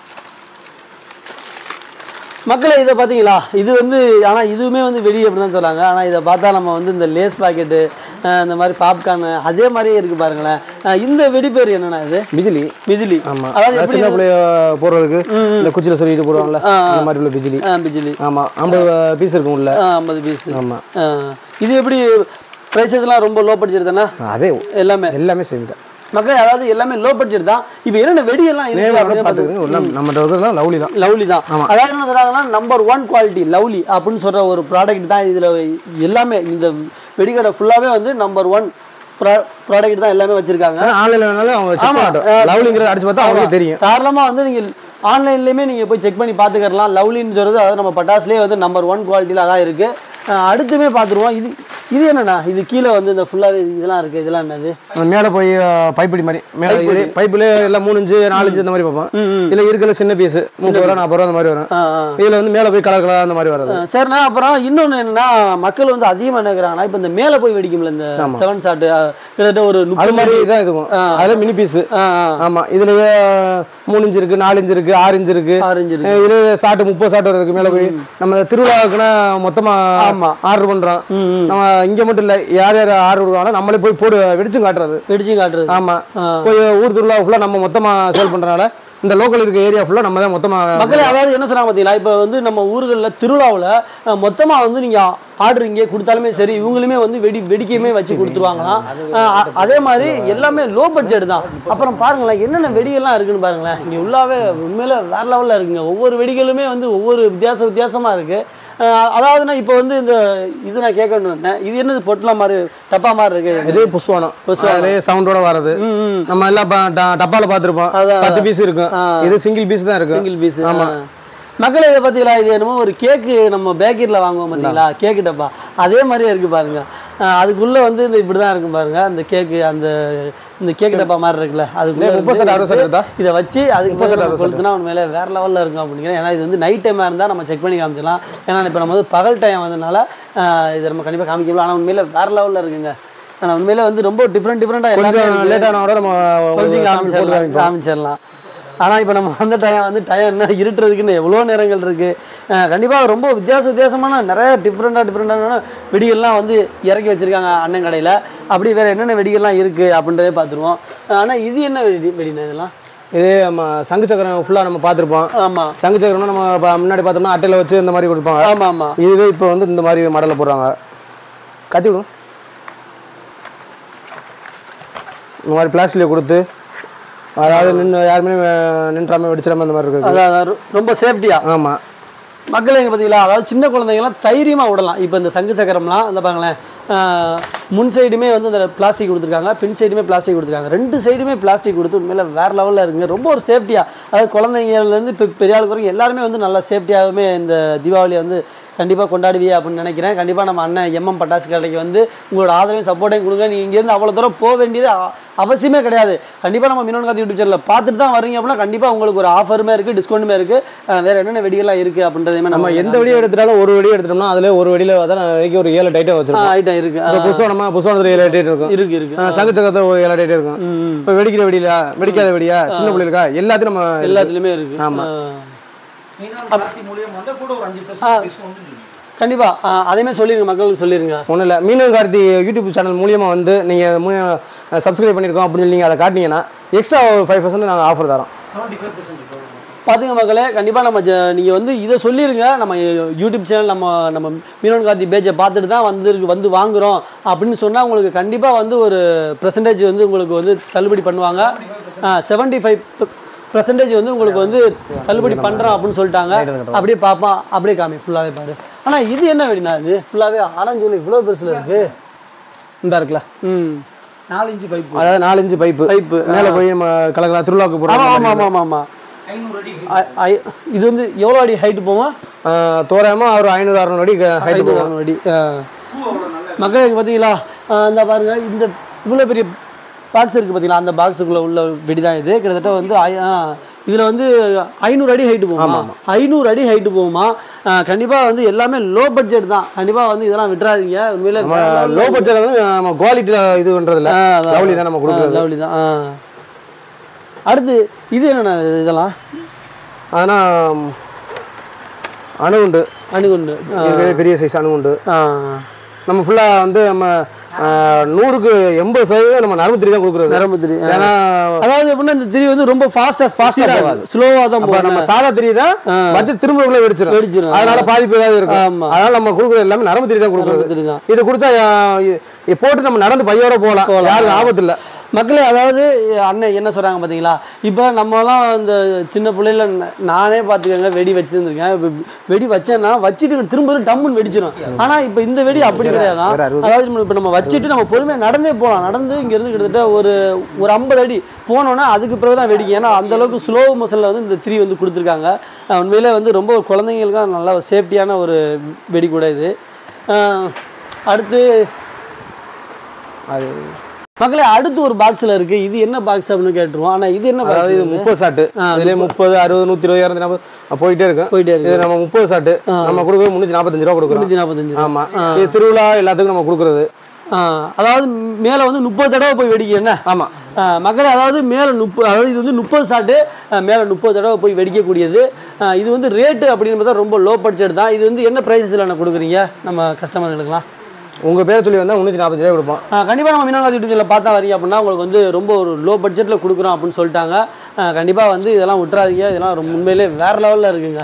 மக்களை இதை பார்த்தீங்களா இது வந்து ஆனால் இதுவுமே வந்து வெடி அப்படி தான் சொல்கிறாங்க ஆனால் இதை பார்த்தா நம்ம வந்து இந்த லேஸ் பாக்கெட்டு இந்த மாதிரி பாப்கார்னு அதே மாதிரியே இருக்குது பாருங்களேன் அஹ் இந்த வெடி பேர் என்னண்ணா இது பிஜிலி மிதிலி ஆமாம் அதாவது அதாவது சின்ன பிள்ளைய போடுறதுக்கு இந்த குச்சியில் சொல்லிட்டு போடுவாங்கல்ல ஆ, அந்த மாதிரி உள்ள பிஜிலி அஹ் பிஜிலி ஆமாம் ஐம்பது பீஸ் இருக்கும் உள்ள ஐம்பது பீஸ் ஆமாம் இது எப்படி ப்ரைஸஸ்லாம் ரொம்ப லோ பட்ஜெட் தானே அதே எல்லாமே எல்லாமே சேம் தான் மக்கள் அதாவது எல்லாமே லோ பட்ஜெட் தான் இப்போ என்னென்ன வெடியெல்லாம் இருக்கு அப்படின்னு பார்த்துக்கோங்க எல்லாம் நம்மகிட்ட இருக்கிறதுலாம் லவ்லி தான் லவ்லி தான் அதாவது என்ன சொல்றாங்கன்னா நம்பர் ஒன் குவாலிட்டி லவ்லி அப்படின்னு சொல்ற ஒரு ப்ராடக்ட் தான் இதுல எல்லாமே இந்த வெடிக்கடை ஃபுல்லாவே வந்து நம்பர் ஒன் ப்ராடக்ட் தான் எல்லாமே வச்சிருக்காங்க ஆனால் ஆன்லைனில் வேணாலும் அவங்க செக் ஆமா. பண்ணட்டும் லவ்லிங்கிறத அடிச்சு பார்த்தா அவங்களுக்கு தெரியும் தாராளமா வந்து நீங்க ஆன்லைன்லயுமே நீங்க போய் செக் பண்ணி பார்த்துக்கலாம் லவ்லின்னு சொல்றது அதாவது நம்ம பட்டாசுலேயே வந்து நம்பர் ஒன் குவாலிட்டியில் அதான் இருக்கு அஹ் அடுத்துமே பார்த்துருவோம் இது இது என்னண்ணா இது கீழே வந்து இந்த ஃபுல்லாக இதெல்லாம் இருக்கு இதெல்லாம் என்னது நம்ம மேலே போய் பைப்படி மாதிரி மேலே இது பைப்பில் எல்லாம் மூணு இன்ச்சு நாலு இன்ச்சு இந்த மாதிரி பார்ப்போம் ம், ம். இதில் இருக்கிற சின்ன பீஸ் முப்பது ரூபா நாற்பது ரூபா அந்த மாதிரி வரும் ஆ ஆ இதில் வந்து மேலே போய் கலர் கலர் அந்த மாதிரி வராது அஹ் சரிண்ணா அப்புறம் இன்னொன்று என்னன்னா மக்கள் வந்து அதிகமாக என்ன இருக்கிறாங்கன்னா இப்போ இந்த மேலே போய் வெடிக்கும்ல இந்த செவன் ஷாட்டு கிட்டத்தட்ட ஒரு அது முப்பது மாதிரி தான் இருக்கும் அதில் மினி பீஸ் ஆ ஆ ஆமா இதுலயே மூணு இன்ச்சு இருக்கு நாலு இன்ச்சு இருக்கு ஆறு இன்ச்சு இருக்கு ஆரஞ்சு இருக்கு அஹ் இது சாட்டு முப்பது சாட்டு இருக்கு மேல போய் நம்ம திருவிழாவுக்குன்னா மொத்தமா ஆமா. ஆர்டர் பண்றோம் ம், ம். நம்ம இங்க மட்டும் இல்ல யார் யார் ஆர்டர் கொடுக்காங்களோ நம்மளே போய் போடு வெடிச்சும் காட்டுறது வெடிச்சு காட்டுறது ஆமா ஆ. போய் ஊர் திருவிழா ஃபுல்லா நம்ம மொத்தமா சேல் பண்றனால இந்த லோக்கல் இருக்க ஏரியா ஃபுல்லா நம்ம தான் மொத்தமா மக்கள் அதாவது என்ன சொன்னாங்க பார்த்தீங்களா இப்போ வந்து நம்ம ஊர்களில் திருவிழாவில் மொத்தமாக வந்து நீங்கள் ஆர்டர் இங்கே கொடுத்தாலுமே சரி இவங்களுமே வந்து வெடி வெடிக்கையுமே வச்சு கொடுத்துருவாங்களாம் அஹ் அ- அதே மாதிரி எல்லாமே லோ பட்ஜெட் தான் அப்புறம் பாருங்களேன் என்னென்ன வெடிகள்லாம் இருக்குன்னு பாருங்களேன் இங்கே உள்ளாவே உண்மையில வேற லெவலில் இருக்குங்க ஒவ்வொரு வெடிகளுமே வந்து ஒவ்வொரு வித்தியாச வித்தியாசமாக இருக்குது அதாவதுன்னா இப்போ வந்து இந்த இது நான் கேட்கணும் வந்தேன் இது என்னது பொட்டலா மாதிரி டப்பா மாதிரி இருக்கு இதே புஷ்வானம் அதே சவுண்டோட வர்றது ம் ம் நம்ம எல்லாம் ப- ட- டப்பால பார்த்திருப்போம் அதான், பத்து பீஸ் இருக்கும் ஆ. இது சிங்கிள் பீஸ் தான் இருக்கும் சிங்கிள் பீஸ் ஆமா. மக்களே இதை பார்த்தீங்களா இது என்னமோ ஒரு கேக்கு நம்ம பேக்கரியில் வாங்குவோம் பார்த்தீங்களா கேக்கு டப்பா அதே மாதிரியே இருக்கு பாருங்க அஹ் அதுக்குள்ள வந்து இந்த இப்படி தான் இருக்கும் பாருங்க அந்த கேக்கு அந்த இந்த கேக்கு டப்பா மாதிரி இருக்குல்ல அதுக்குள்ள முப்பது வந்து செட் அறுபது செட் இருந்தா இதை வச்சு அதுக்கு முப்பது போய் set, நம்ம அறுபது set. கொளுத்துனா உண்மையிலே வேற லெவலில் இருக்கும் அப்படிங்கிறேன் ஏன்னா இது வந்து நைட் டைமாக இருந்தால் நம்ம செக் பண்ணி காமிச்சிடலாம் ஏன்னா இப்போ நம்ம வந்து பகல் டைம் வந்ததுனால அஹ் இதை நம்ம கண்டிப்பாக காமிக்கலாம் ஆனால் உண்மையில வேற லெவலில் இருக்குங்க ஆனால் உண்மையில வந்து ரொம்ப டிஃப்ரெண்ட் டிஃப்ரெண்ட்டாக கொஞ்சம் லேட் ஆனோட நம்ம கொளுத்தி சாமி போட்டு காமிச்சிடலாம் காமிப்போம் காமிச்சிடலாம் ஆனால் இப்போ நம்ம வந்த டைம் வந்து டைம் என்ன இருட்டுறதுக்குன்னு எவ்வளோ நேரங்கள் இருக்குது கண்டிப்பாக ரொம்ப வித்தியாச வித்தியாசமான நிறைய டிஃப்ரெண்ட்டாக டிஃப்ரெண்ட்டான வெடிகள்லாம் வந்து இறக்கி வச்சுருக்காங்க அண்ணன் கடையில் அப்படி வேறு என்னென்ன வெடிகள்லாம் இருக்குது அப்படின்றதே பார்த்துருவோம் ஆனால் இது என்ன வெடி வெடினா இதெல்லாம் இது நம்ம சங்கு சக்கரம் ஃபுல்லாக நம்ம பார்த்துருப்போம் ஆமாம் சங்கு சக்கரம்னா நம்ம ப- முன்னாடி பார்த்தோம்னா அட்டையில் வச்சு இந்த மாதிரி கொடுப்பாங்க ஆமாம் ஆமாம் இதுவே இப்போ வந்து இந்த மாதிரி மாடலில் போடுறாங்க கத்தி விடும் இந்த மாதிரி பிளாஸ்டிக்கில் கொடுத்து அதாவது நின்று யாருமே அஹ், நின்றாம வெடிச்சிடாம இந்த மாதிரி இருக்குது அதான் அதான் ரொ- ரொம்ப சேஃப்டியாக ஆமாம் மக்கள் எங்க பார்த்தீங்களா அதாவது சின்ன குழந்தைங்கலாம் தைரியமாக விடலாம் இப்போ இந்த சங்கு சக்கரம்லாம் இந்த பாருங்களேன் ஆஹ் முன் சைடுமே வந்து இந்த பிளாஸ்டிக் கொடுத்துருக்காங்க பின் சைடுமே பிளாஸ்டிக் கொடுத்துருக்காங்க ரெண்டு சைடுமே பிளாஸ்டிக் கொடுத்து உண்மையில வேற லெவலில் இருக்குங்க ரொம்ப ஒரு சேஃப்டியாக அதாவது குழந்தைங்கலேருந்து இப்போ பெரிய ஆளுக்கு வரைக்கும் எல்லாருமே வந்து நல்லா சேஃப்டியாகவுமே இந்த தீபாவளியை வந்து கண்டிப்பாக கொண்டாடுவியே அப்படின்னு நினைக்கிறேன் கண்டிப்பாக நம்ம அண்ணன் எம்எம் பட்டாசு கடைக்கு வந்து உங்களோட ஆதரவையும் சப்போர்ட்டையும் கொடுங்க நீங்கள் இங்கேருந்து அவ்வளோ தூரம் போக வேண்டியது அ- அவசியமே கிடையாது கண்டிப்பாக நம்ம மீனவன் காத்து யூடியூப் சேனலில் பார்த்துட்டு தான் வரீங்க அப்படின்னா கண்டிப்பாக உங்களுக்கு ஒரு ஆஃபருமே இருக்குது டிஸ்கவுண்ட்டுமே இருக்குது வேறு என்னென்ன வெடிகள்லாம் இருக்குது அப்படின்றதையுமே நம்ம எந்த வெடியை எடுத்துட்டாலும் ஒரு வெடி எடுத்துட்டோம்னா அதில் ஒரு வெடியில் தான் வரைக்கும் ஒரு ஏழு டைட்டம் வச்சிருக்கோம் ஐட்டம் இருக்குது இப்போ புஷ்வானமா புஷ்வானத்தில் ஏழு டைட் இருக்கும் இருக்கு இருக்கு அஹ், சங்கு சக்கரத்தில் ஒரு ஏழு டைட் இருக்கும் ம் இப்போ வெடிக்கிற வெடியில வெடிக்காத வெடியா சின்ன பிள்ளைகளுக்கா எல்லாத்தையும் நம்ம எல்லாத்துலேயுமே இருக்கு ஆமா. ஆ. மீனவர் பார்ட்டி மூலியம் வந்தால் கூட ஒரு அஞ்சு பர்சன்ட் டிஸ்கவுண்ட் சொல்லுங்க கண்டிப்பா ஆ, அதேமே சொல்லிருங்க மக்களுக்கு சொல்லிருங்க ஒன்றும் இல்லை மீனவன் கார்த்தி யூடியூப் சேனல் மூலியமாக வந்து நீங்கள் சப்ஸ்கிரைப் பண்ணியிருக்கோம் அப்படின்னு சொல்லி நீங்கள் அதை காட்டினீங்கன்னா எக்ஸ்ட்ரா ஒரு ஃபைவ் பர்சன்ட் நாங்கள் ஆஃபர் தரோம் செவன்ட்டி ஃபைவ் பர்சன்ட் பாத்துங்க மக்களே கண்டிப்பா நம்ம ஜ- நீங்க வந்து இதை சொல்லிருங்க நம்ம யூடியூப் சேனல் நம்ம நம்ம மீனவன் கார்த்தி பேஜை பார்த்துட்டு தான் வந்து வந்து வாங்குறோம் அப்படின்னு சொன்னா உங்களுக்கு கண்டிப்பா வந்து ஒரு பெர்சன்டேஜ் வந்து உங்களுக்கு வந்து தள்ளுபடி பண்ணுவாங்க செவன்டி ஃபைவ் பர்சன்டேஜ் வந்து உங்களுக்கு வந்து தள்ளுபடி பண்றோம் அப்படின்னு சொல்லிட்டாங்க அப்படியே பார்ப்போம் அப்படியே காமி ஃபுல்லாவே பாரு ஆனா இது என்ன வெடினா இது ஃபுல்லாவே ஆரஞ்சு இவ்வளவு பெருசுல இருக்கு இந்த இருக்குல்ல ம் நாலு இன்ச்சு பைப் அதாவது நாலு இன்ச்சு பைப்பு பைப்பு மேலே போய் நம்ம கலக்கலாம் திருவிழாவுக்கு ஆமா போகிறோம் ஆமா ஆமா ஆமா ஆமா ஐநூறு அடி ஐ- ஐ- இது வந்து எவ்வளோ அடி ஹைட்டு போவோம் தோராயமாக ஒரு ஐநூறு அறநூறு அடி ஹைட் ஐநூறு போகும் அறுநூறு அடி ஆ. பூ அவ்வளோ நல்ல மக்களுக்கு பார்த்தீங்களா ஆ, இந்த பாருங்க இந்த இவ்வளோ பெரிய பாக்ஸ் இருக்குது பார்த்தீங்களா அந்த பாக்ஸுக்குள்ளே உள்ள வெடி தான் இது கிட்டத்தட்ட வந்து ஐ- ஆ, இதுல வந்து ஐநூறு அடி ஹைட்டு போகுமா ஐநூறு அடி ஹைட்டு போகுமா கண்டிப்பாக வந்து எல்லாமே லோ பட்ஜெட் தான் கண்டிப்பாக வந்து இதெல்லாம் விட்டுறாதீங்க உண்மையில நம்ம லோ பட்ஜெட் வந்து நம்ம குவாலிட்டியில் இது பண்ணுறதில்ல லவ்லி தான் நம்ம கொடுக்குறது லவ்லி தான் ஆ. அடுத்து இது என்னென்ன இதெல்லாம் ஆனால் அணுகுண்டு அணுகுண்டு ஆ. இருக்கிறதுலே பெரிய சைஸ் அணுகுண்டு ஆ. நம்ம ஃபுல்லாக வந்து நம்ம ஆ, நூறுக்கு எண்பது சதவீதம் நம்ம நரம்பு திரி தான் கொடுக்குறது நரம்பு திரி ஆ. ஏன்னா அதாவது எப்படின்னா இந்த திரி வந்து ரொம்ப ஃபாஸ்டா ஃபாஸ்டா போகாது ஸ்லோவா தான் அப்ப போகும் நம்ம சாதா திரி தான் வச்சு திரும்ப வெடிச்சிடும் வெடிச்சிரும். அதனால பாதிப்பு ஏதாவது இருக்கும் ஆமா. அதனால நம்ம கொடுக்குறது எல்லாமே நரம்பு திரி தான் நரம்பு கொடுக்குறது திரி தான் இது குடிச்சா ஆ, இ- இ- போட்டு நம்ம நடந்து பையோட போகலாம் யாருக்கும் ஆபத்து இல்லை மக்களே அதாவது அண்ணன் என்ன சொல்றாங்க பாத்தீங்களா இப்போ நம்மலாம் இந்த சின்ன பிள்ளையில ந- நானே பார்த்துக்கங்க வெடி வச்சிருந்துருக்கேன் இப்ப வெடி வச்சேன்னா வச்சுட்டு திரும்ப டம்முன்னு வெடிச்சிடும் ஆனா இப்போ இந்த வெடி அப்படி கிடையாது வேற அறுபது. அதாவது நம்ம இப்போ நம்ம வச்சுட்டு நம்ம பொறுமையா நடந்தே போகலாம் நடந்து இங்க இருந்து கிட்டத்தட்ட ஒரு ஒரு ஐம்பது அடி போனோம்னா அதுக்கு பிறகு தான் வெடிக்கும் ஏன்னா அந்த அளவுக்கு ஸ்லோ மோஷன்ல வந்து இந்த த்ரீ வந்து கொடுத்துருக்காங்க அஹ் உண்மையிலே வந்து ரொம்ப குழந்தைங்களுக்கு நல்ல சேஃப்டியான ஒரு வெடி கூட இது அஹ் அடுத்து அது மக்களே அடுத்து ஒரு பாக்ஸ்ல இருக்கு இது என்ன பாக்ஸ் அப்படின்னு கேட்டுருவோம் ஆனா இது என்ன அதாவது இது பாக்ஸ் முப்பது சாட்டு இதுலேயே முப்பது அறுபது நூற்றி இருபது இரநூத்தி நாற்பது போயிட்டே இருக்கும் போயிட்டே இருக்கு இது நம்ம முப்பது சாட்டு நம்ம கொடுக்குறது முந்நூற்றி நாற்பத்தஞ்சு ரூபா கொடுக்குறோம் முன்னூத்தி நாற்பத்தஞ்சு ரூபா. ஆமா இது திருவிழா எல்லாத்துக்கும் நம்ம கொடுக்குறது ஆ, அதாவது மேல வந்து முப்பது தடவை போய் வெடிக்க என்ன ஆமா ஆ, மக்களே அதாவது மேல முப்பது அதாவது இது வந்து முப்பது ஷாட்டு மேல முப்பது தடவை போய் வெடிக்கக்கூடியது ஆ, இது வந்து ரேட்டு அப்படின்னு பார்த்தா ரொம்ப லோ பட்ஜெட் தான் இது வந்து என்ன ப்ரைஸில் என்ன கொடுக்குறீங்க நம்ம கஸ்டமர்களுக்குலாம் உங்க பேரை சொல்லி வந்தா முந்நூற்றி நாற்பத்தஞ்சு ரூபா கொடுப்போம் கண்டிப்பாக நம்ம மீனவங்க யூடியூப் சேனலில் பார்த்தா வரீங்க அப்படின்னா உங்களுக்கு வந்து ரொம்ப ஒரு லோ பட்ஜெட்டில் கொடுக்குறோம் அப்படின்னு சொல்லிட்டாங்க கண்டிப்பாக வந்து இதெல்லாம் விட்டுறாதீங்க இதெல்லாம் ரொம்ப உண்மையிலே வேறு லெவலில் இருக்குங்க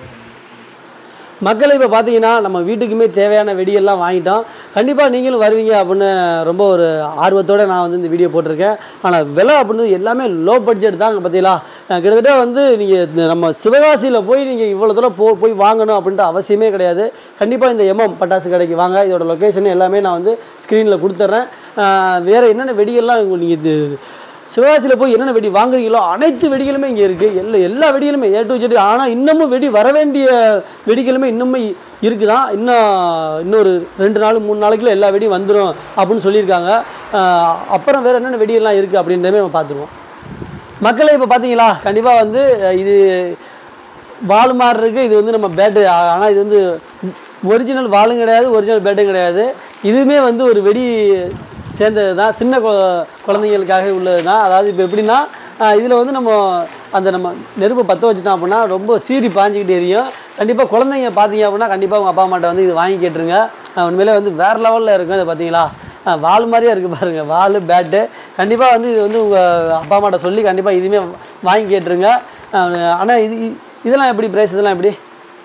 மக்கள் இப்போ பார்த்தீங்கன்னா நம்ம வீட்டுக்குமே தேவையான வெடியெல்லாம் வாங்கிட்டோம் கண்டிப்பாக நீங்களும் வருவீங்க அப்படின்னு ரொம்ப ஒரு ஆர்வத்தோடு நான் வந்து இந்த வீடியோ போட்டிருக்கேன் ஆனால் விலை அப்படின்னு எல்லாமே லோ பட்ஜெட் தான் பார்த்தீங்களா அஹ் கிட்டத்தட்ட வந்து நீங்கள் நம்ம சிவகாசியில் போய் நீங்கள் இவ்வளோ தூரம் போ போய் வாங்கணும் அப்படின்ட்டு அவசியமே கிடையாது கண்டிப்பாக இந்த எம்எம் பட்டாசு கடைக்கு வாங்க இதோட லொக்கேஷன் எல்லாமே நான் வந்து ஸ்க்ரீனில் கொடுத்துட்றேன் வேறு என்னென்ன வெடிகள்லாம் நீங்கள் இது சிவகாசியில் போய் என்னென்ன வெடி வாங்குறீங்களோ அனைத்து வெடிகளுமே இங்கே இருக்குது எல்லா எல்லா வெடிகளுமே ஏ டு ஜெட் ஆனால் இன்னமும் வெடி வர வேண்டிய வெடிகளுமே இன்னமும் இ- இருக்குதான் இன்னும் இன்னொரு ரெண்டு நாள் மூணு நாளைக்குள்ள எல்லா வெடியும் வந்துடும் அப்படின்னு சொல்லியிருக்காங்க ஆஹ் அப்புறம் வேறு என்னென்ன வெடியெல்லாம் இருக்குது அப்படின்றமே நம்ம பார்த்துருவோம் மக்களே இப்போ பார்த்தீங்களா கண்டிப்பாக வந்து அஹ் இது வால் மாதிரி இருக்கு இது வந்து நம்ம பேட்டு ஆனால் இது வந்து ஒரிஜினல் வாலும் கிடையாது ஒரிஜினல் பேட்டும் கிடையாது இதுவுமே வந்து ஒரு வெடி சேர்ந்தது தான் சின்ன கொ- குழந்தைங்களுக்காக உள்ளது தான் அதாவது இப்போ எப்படின்னா இதில் வந்து நம்ம அந்த நம்ம நெருப்பை பற்ற வச்சுட்டோம் அப்படின்னா ரொம்ப சீறி பாஞ்சிக்கிட்டு எரியும் கண்டிப்பாக குழந்தைங்க பார்த்தீங்க அப்படின்னா கண்டிப்பாக உங்கள் அப்பா அம்மாட்ட வந்து இது வாங்கி கேட்டுருங்க அஹ் உண்மையிலே வந்து வேறு லெவலில் இருக்கும் இது பார்த்தீங்களா அஹ் வால் மாதிரியே இருக்குது பாருங்கள் வால் பேட்டு கண்டிப்பாக வந்து இது வந்து உங்கள் அப்பா அம்மாட்ட சொல்லி கண்டிப்பாக இதுவுமே வாங்கி கேட்டுருங்க ஆனால் இது இ- இதெல்லாம் எப்படி ப்ரைஸ் இதெல்லாம் எப்படி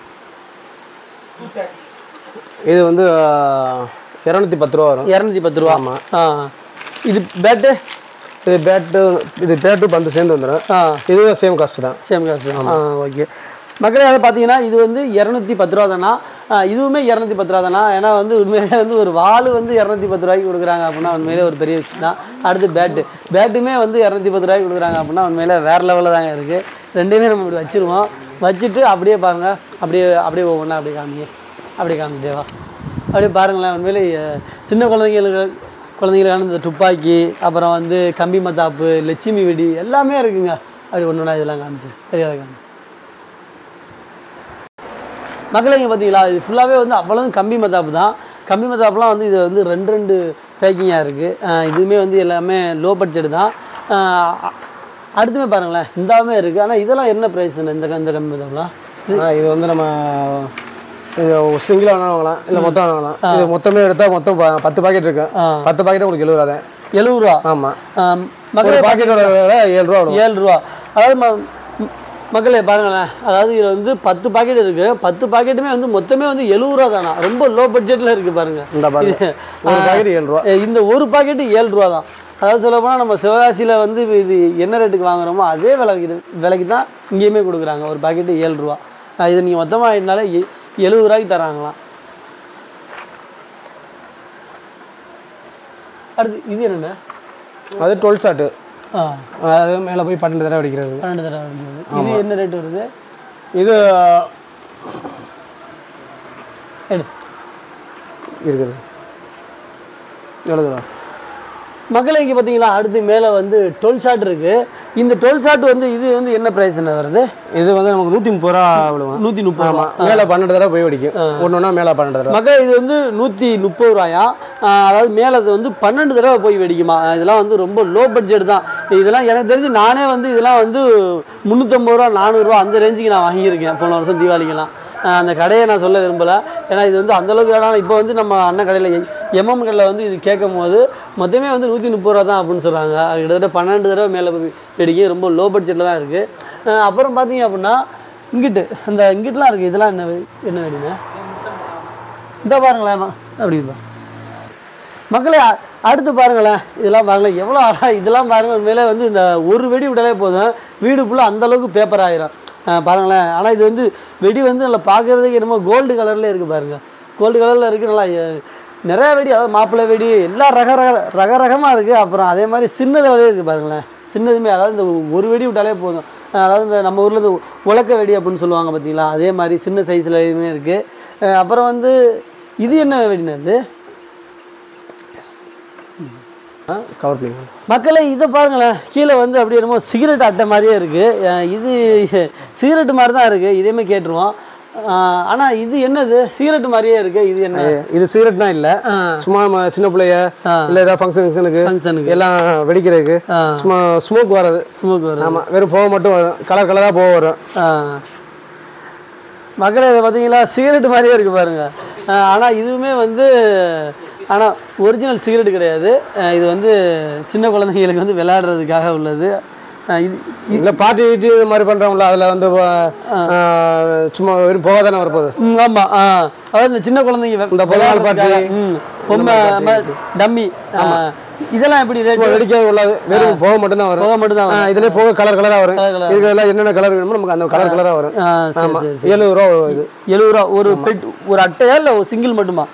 இது வந்து இரநூத்தி பத்து ரூபா வரும் இரநூத்தி பத்து ரூபா ஆமா. ஆ இது பேட்டு இது பேட்டு இது பேட்டு பந்து சேர்ந்து வந்துடும் ஆ இதுவும் சேம் காஸ்ட் தான் சேம் காசு ஆ ஓகே மக்களே அதை பார்த்தீங்கன்னா இது வந்து இரநூத்தி பத்து ரூபா தானா ஆ, இதுவுமே இரநூத்தி பத்து ரூபா தானா ஏன்னா வந்து உண்மையிலே வந்து ஒரு வாள் வந்து இரநூத்தி பத்து ரூபாய்க்கு கொடுக்குறாங்க அப்படின்னா உண்மையிலே ஒரு பெரிய விஷயம் தான் அடுத்து பேட்டு பேட்டுமே வந்து இரநூத்தி பத்து ரூபாய்க்கு கொடுக்குறாங்க அப்படின்னா உண்மையிலே வேறு லெவலில் தாங்க இருக்குது ரெண்டுமே நம்ம இப்படி வச்சிருவோம் வச்சுட்டு அப்படியே பாருங்க அப்படியே அப்படியே ஒவ்வொன்றா அப்படியே காமிங்க அப்படியே காமிச்சிட்டே வா அப்படியே பாருங்களேன் உண்மையிலே அஹ், சின்ன குழந்தைங்களுக்கு குழந்தைங்களுக்கான இந்த துப்பாக்கி அப்புறம் வந்து கம்பி மத்தாப்பு லட்சுமி வெடி எல்லாமே இருக்குங்க அப்படி ஒன்று ஒன்றா இதெல்லாம் காமிச்சு பெரிய காமி மக்களே இங்கே பார்த்தீங்களா இது ஃபுல்லாகவே வந்து அவ்வளவு கம்பி மத்தாப்பு தான் கம்பி மத்தாப்புலாம் வந்து இது வந்து ரெண்டு ரெண்டு பேக்கிங்காக இருக்குது இதுவுமே வந்து எல்லாமே லோ பட்ஜெட் தான் அஹ் அ- அடுத்துமே பாருங்களேன் இந்தாமே இருக்குது ஆனால் இதெல்லாம் என்ன ப்ரைஸ் இந்த இந்த கம்பி மத்தாப்புலாம் ஆ, இது வந்து நம்ம இது சிங்கிளாக வேணாலும் வாங்கலாம் இல்லை மொத்தம் வாங்கலாம் இது மொத்தமே எடுத்தால் மொத்தம் ப- பத்து பாக்கெட் இருக்கு ஆ. பத்து பாக்கெட் உங்களுக்கு எழுபது தான் எழுபது ரூபா ஆமாம் அஹ் ஒரு மக்களே பாக்கெட்டோட விலை ஏழு ரூபா வரும் ஏழு ரூபா அதாவது ம- ம- மக்களே பாருங்களேன் அதாவது இதில் வந்து பத்து பாக்கெட் இருக்குது பத்து பாக்கெட்டுமே வந்து மொத்தமே வந்து எழுபது ரூபா தானா ரொம்ப லோ பட்ஜெட்டில் இருக்குது பாருங்க இந்த பாருங்க ஒரு பாக்கெட் ஏழு ரூபா அஹ் இந்த ஒரு பாக்கெட்டு ஏழு ரூபா தான் அதாவது சொல்ல போனால் நம்ம சிவகாசியில் வந்து இப்ப இது என்ன ரேட்டுக்கு வாங்குறோமோ அதே விலைக்கு விலைக்கு தான் இங்கேயுமே கொடுக்குறாங்க ஒரு பாக்கெட்டு ஏழு ரூபா அஹ் இது நீங்கள் மொத்தமாக ஆகிட்டனாலே எழுபது ரூபாய்க்கு தராங்களாம் அடுத்து இது என்னென்ன அது டுவெல் ஷாட்டு ஆ அது மேலே போய் பன்னெண்டு தடவை அடிக்கிறது பன்னெண்டு தடவை வருது. இது என்ன ரேட் வருது இது எடு இருக்குது எவ்வளோ தூரம் மக்களே இங்கே பார்த்தீங்களா அடுத்து மேலே வந்து டுவெல் ஷாட் இருக்குது இந்த டுவெல் ஷாட் வந்து இது வந்து என்ன ப்ரைஸ் என்ன வருது இது வந்து நமக்கு நூற்றி முப்பது ரூபா விழுவும் நூற்றி முப்பது ரூபா ஆமாம் மேலே பன்னெண்டு தடவை போய் அடிக்கும் ஒன்று ஒன்றா மேலே பன்னெண்டு தடவை மக்கள் இது வந்து நூற்றி முப்பது ரூபாயா ஆஹ் அதாவது மேலே அது வந்து பன்னெண்டு தடவை போய் வெடிக்குமா ஆஹ் இதெல்லாம் வந்து ரொம்ப லோ பட்ஜெட் தான் இதெல்லாம் எனக்கு தெரிஞ்சு நானே வந்து இதெல்லாம் வந்து முந்நூற்றம்பது ரூபா நானூறுரூவா அந்த ரேஞ்சுக்கு நான் வாங்கியிருக்கேன் போன வருஷம் தீபாவளிக்கெல்லாம் ஆஹ் அந்த கடையை நான் சொல்ல விரும்பலை ஏன்னா இது வந்து அந்தளவுக்கு வேணாம் இப்போ வந்து நம்ம அண்ணன் கடையில் எம்எம் கடையில் வந்து இது கேட்கும் போது மொத்தமே வந்து நூற்றி முப்பது ரூபா தான் அப்படின்னு சொல்கிறாங்க கிட்டத்தட்ட பன்னெண்டு தடவை மேலே போய் வெடிக்க ரொம்ப லோ பட்ஜெட்டில் தான் இருக்குது அப்புறம் பார்த்தீங்க அப்படின்னா இங்கிட்டு அந்த இங்கிட்டலாம் இருக்குது இதெல்லாம் என்ன வெ- என்ன வெடிங்க இந்த பாருங்களேன் அப்படிப்பா மக்களே அ- அடுத்து பாருங்களேன் இதெல்லாம் பாருங்களேன் எவ்வளோ அழகா இதெல்லாம் பாருங்க உண்மையிலே வந்து இந்த ஒரு வெடி விட்டாலே போதும் வீடு ஃபுல்லாக அந்த அளவுக்கு பேப்பர் ஆயிரும் அஹ் பாருங்களேன் ஆனால் இது வந்து வெடி வந்து நல்லா பார்க்குறதுக்கு என்னமோ கோல்டு கலரில் இருக்குது பாருங்க கோல்டு கலரில் இருக்குது நல்லா எ- நிறைய வெடி அதாவது மாப்பிள்ளை வெடி எல்லாம் ரக ரக ரக ரகமாக இருக்குது அப்புறம் அதே மாதிரி சின்னது வழியே இருக்குது பாருங்களேன் சின்னதுமே அதாவது இந்த ஒரு வெடி விட்டாலே போதும் அஹ் அதாவது இந்த நம்ம ஊரில் இந்த உலக்க வெடி அப்படின்னு சொல்லுவாங்க பார்த்தீங்களா அதே மாதிரி சின்ன சைஸில் இதுவுமே இருக்குது அப்புறம் வந்து இது என்ன வெடினா இது கவர் பண்ணிங்க மக்களே இதை பாருங்களேன் கீழே வந்து அப்படி என்னமோ சிகரெட் அட்டை மாதிரியே இருக்குது இது சிகரெட் மாதிரி தான் இருக்குது இதேமே கேட்டுருவோம் ஆனால் இது என்னது சிகரெட் மாதிரியே இருக்குது இது என்ன இது சிகரெட்னா இல்லை சும்மா நம்ம சின்ன பிள்ளைய ஆ. இல்லை ஏதாவது ஃபங்க்ஷன் ஃபங்க்ஷனுக்கு ஃபங்க்ஷனுக்கு எல்லாம் வெடிக்கிறதுக்கு ஆ சும்மா ஸ்மோக் வர்றது ஸ்மோக் வரும் ஆமாம் வெறும் போக மட்டும் வரும் கலர் கலராக போக வரும் ஆ. மக்களே இதை பார்த்தீங்களா சிகரெட் மாதிரியே இருக்குது பாருங்க ஆனால் இதுவுமே வந்து ஆனால் ஒரிஜினல் சிகரெட் கிடையாது ஆ, இது வந்து சின்ன குழந்தைங்களுக்கு வந்து விளையாடுறதுக்காக உள்ளது ஆ, இது இல்லை பார்ட்டி வீட்டு இது மாதிரி பண்ணுறோம்ல அதில் வந்து ஆ, சும்மா வெறும் போக தானே வரப்போகுது ம், ஆமா ஆ அதாவது இந்த சின்ன குழந்தைங்க வெ- இந்த பொம்மை விளையாடுறதுக்காக, பாட்டி, ம், பொம்மை டம்மி இதெல்லாம் எப்படி ரேட் சும்மா வெடிக்க உள்ளது வெறும் போக மட்டும்தான் வரும் போக மட்டும் தான் ஆ, இதுலயே போக கலர் கலரா வரும் Colour colour. இருக்கிறதுல என்னென்ன கலர் வேணுமோ நமக்கு அந்த கலர் கலரா வரும் ஆ சரி ஆமா சரி சரி எழுபது ரூபா வரும் இது எழுபது ரூபா ஒரு பெட் ஒரு அட்டையா இல்லை ஒரு சிங்கிள் மட்டுமா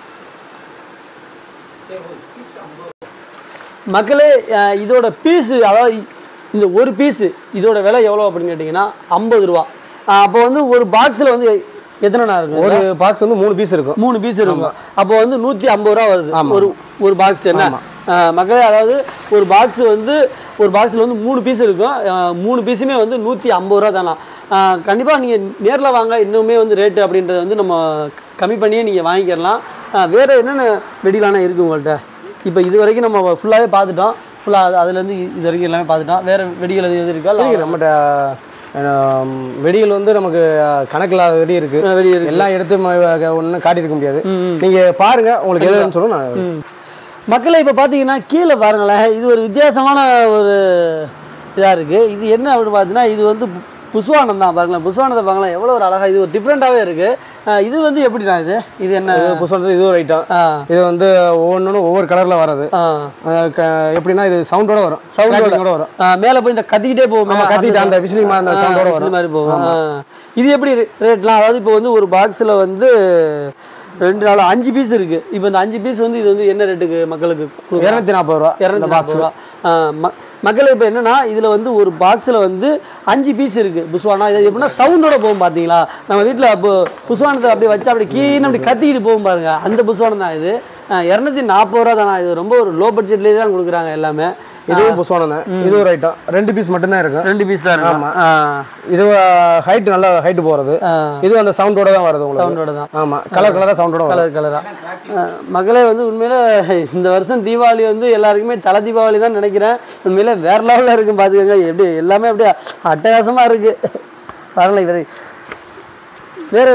மக்களே அஹ், இதோட பீஸு அதாவது இந்த ஒரு பீஸு இதோட விலை எவ்வளோ அப்படின்னு கேட்டிங்கன்னா ஐம்பது ரூபா அஹ், அப்போ வந்து ஒரு பாக்ஸில் வந்து எத்தனைண்ணா இருக்கும் ஒரு பாக்ஸ் வந்து மூணு பீஸ் இருக்கும் மூணு பீஸ் இருக்கும் அப்போ வந்து நூற்றி ஐம்பது ரூபா வருது ஒரு ஒரு பாக்ஸ் என்ன அஹ், மக்களே அதாவது ஒரு பாக்ஸ் வந்து ஒரு பாக்ஸில் வந்து மூணு பீஸ் இருக்கும் அஹ், மூணு பீஸுமே வந்து நூற்றி ஐம்பது ரூபா தானா கண்டிப்பாக நீங்கள் நேரில் வாங்க இன்னுமே வந்து ரேட்டு அப்படின்றத வந்து நம்ம கம்மி பண்ணியே நீங்கள் வாங்கிக்கிறலாம் அஹ், வேற என்னென்ன வெடிலான இருக்குது உங்கள்கிட்ட இப்போ இது வரைக்கும் நம்ம ஃபுல்லாகவே பார்த்துட்டோம் ஃபுல்லாக அதுலேருந்து இது வரைக்கும் எல்லாமே பார்த்துட்டோம் வேற வெடிகள் எது எது இருக்கா இருக்கு நம்மகிட்ட ஆம், வெடிகள் வந்து நமக்கு கணக்கில்லாத வெடி இருக்கு அஹ், வெடி இருக்கு எல்லாம் எடுத்து ஒன்றும் காட்டியிருக்க முடியாது ம், ம். நீங்க பாருங்க உங்களுக்கு எதுன்னு சொல்லுங்க நான் ம். மக்களே இப்போ பார்த்தீங்கன்னா கீழே பாருங்களேன் இது ஒரு வித்தியாசமான ஒரு இதாக இருக்குது இது என்ன அப்படின்னு பார்த்தீங்கன்னா இது வந்து பு- புஸ்வானம் தான் பாருங்களேன் புஸ்வானத்தை பாருங்களேன் எவ்வளோ ஒரு அழகாக இது ஒரு டிஃப்ரெண்ட்டாகவே இருக்குது இது வந்து எப்படிண்ணா இது இது என்ன இது புதுசாக இது ஒரு ஐட்டம் ஆ இது வந்து ஒவ்வொன்றும் ஒவ்வொரு கலர்ல வர்றது ஆ அஹ் க- எப்படின்னா இது சவுண்டோட வரும் சவுண்டோட Cracking ஓட வரும் ஆ, மேலே போய் இந்த கத்திக்கிட்டே போகும் நம்ம கத்திட்டு அந்த விசிலிங் அந்த சவுண்டோட வரும் மாதிரி போகும் ஆ. இது எப்படி ரேட்லாம் அதாவது இப்போ வந்து ஒரு பாக்ஸில் வந்து ரெண்டு நாலு அஞ்சு பீஸ் இருக்குது இப்போ இந்த அஞ்சு பீஸ் வந்து இது வந்து என்ன ரேட்டுக்கு மக்களுக்கு கொடுக்குறாங்க? இரநூத்தி நாற்பது ரூபா இரநூத்தி நாற்பது ரூபா ஆ, ம- மக்கள் இப்போ என்னன்னா இதில் வந்து ஒரு பாக்ஸில் வந்து அஞ்சு பீஸ் இருக்குது புஸ்வானா இது எப்படின்னா சவுண்டோட போகும் பார்த்தீங்களா நம்ம வீட்டில் இப்போ புஸ்வானத்தை அப்படியே வச்சு அப்படி கீழே அப்படி கத்திக்கிட்டு போகும் பாருங்க அந்த புஸ்வானம் தான் இது இரநூத்தி நாற்பது ரூபா தானா இது ரொம்ப ஒரு லோ பட்ஜெட்லேயே தான் கொடுக்குறாங்க எல்லாமே இதுவும் புதுசான இது ஒரு ஐட்டம் ரெண்டு பீஸ் மட்டும்தான் இருக்கும் ரெண்டு பீஸ் தான் இருக்கு ஆமா. ஆ இது ஹைட் நல்ல ஹைட் போறது ஆ. இது அந்த சவுண்டோட தான் வருது உங்களுக்கு சவுண்டோட தான் ஆமா கலர் கலரா சவுண்டோட வரும் கலர் கலரா மக்களே வந்து உண்மையில இந்த வருஷம் தீபாவளி வந்து எல்லாருக்குமே தலை தீபாவளி தான் நினைக்கிறேன் உண்மையில வேற லெவலில் இருக்கும் பார்த்துக்கோங்க எப்படி எல்லாமே அப்படியே அட்டகாசமா இருக்கு பாருங்களேன் இவரை வேற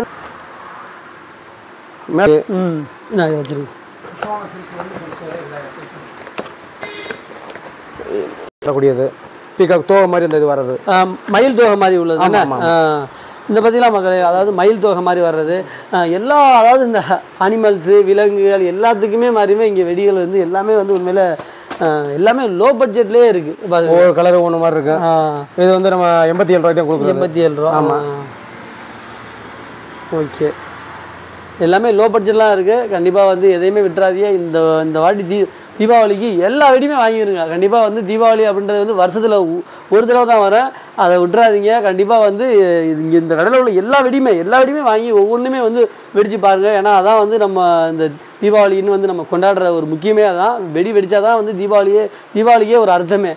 மேலே ம் நான் வச்சிருக்கேன் வரக்கூடியது பீகாக் தோகை மாதிரி இந்த இது வர்றது ஆ, மயில் தோகை மாதிரி உள்ளது ஆமா, தானே? ஆமா, ஆ, இந்த பற்றிலாம் மக்களே அதாவது மயில் தோகை மாதிரி வர்றது ஆ, எல்லா அதாவது இந்த அனிமல்ஸு விலங்குகள் எல்லாத்துக்குமே மாதிரியுமே இங்கே வெடிகள் வந்து எல்லாமே வந்து உண்மையில ஆ, எல்லாமே லோ பட்ஜெட்லேயே இருக்குது பாருங்க ஒவ்வொரு கலர் ஒன்று மாதிரி இருக்கு ஆ, இது வந்து நம்ம எண்பத்தி ஏழு ரூபாய்க்கு தான் கொடுக்குறது எண்பத்தி ஏழு ரூபா ஆமா. ஓகே எல்லாமே லோ பட்ஜெட்லாம் இருக்குது கண்டிப்பாக வந்து எதையுமே விட்டுறாதீங்க இந்த இந்த வாட்டி தீ தீபாவளிக்கு எல்லா வெடியுமே வாங்கிடுங்க கண்டிப்பாக வந்து தீபாவளி அப்படின்றது வந்து வருஷத்தில் ஒரு தடவை தான் வரும் அதை விட்டுறாதீங்க கண்டிப்பாக வந்து இங்கே இந்த கடையில் உள்ள எல்லா வெடியுமே எல்லா வெடியுமே வாங்கி ஒவ்வொன்றுமே வந்து வெடிச்சு பாருங்கள் ஏன்னா அதான் வந்து நம்ம இந்த தீபாவளின்னு வந்து நம்ம கொண்டாடுற ஒரு முக்கியமே அதான் வெடி வெடிச்சாதான் வந்து தீபாவளியே தீபாவளிக்கே ஒரு அர்த்தமே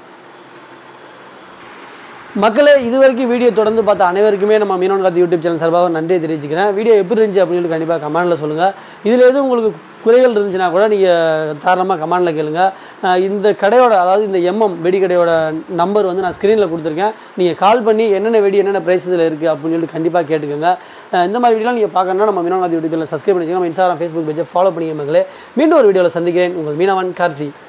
மக்களே இது வரைக்கும் வீடியோ தொடர்ந்து பார்த்த அனைவருக்குமே நம்ம மீனவன் காத்து யூடியூப் சேனல் சார்பாக நன்றியை தெரிவிச்சுக்கிறேன் வீடியோ எப்படி இருந்துச்சு அப்படின்னு சொல்லி கண்டிப்பாக கமெண்ட்டில் சொல்லுங்கள் இதில் எதுவும் உங்களுக்கு குறைகள் இருந்துச்சுன்னா கூட நீங்கள் தாராளமாக கமெண்டில் கேளுங்க அஹ் இந்த கடையோட அதாவது இந்த எம்எம் வெடி கடையோட நம்பர் வந்து நான் ஸ்க்ரீனில் கொடுத்துருக்கேன் நீங்கள் கால் பண்ணி என்னென்ன வெடி என்னென்ன ப்ரைஸ் இதில் இருக்குது அப்படின்னு சொல்லிட்டு கண்டிப்பாக கேட்டுக்கோங்க அஹ் இந்த மாதிரி வீடியோலாம் நீங்கள் பார்க்கணும்னா நம்ம மீனவன் காத்து யூடியூப் சேனல் சப்ஸ்கிரைப் பண்ணிச்சுங்க நம்ம இன்ஸ்டாகிராம் ஃபேஸ்புக் பேஜை ஃபாலோ பண்ணிக்க மக்களே மீண்டும் ஒரு வீடியோவில் சந்திக்கிறேன் உங்கள் மீனவன் கார்த்தி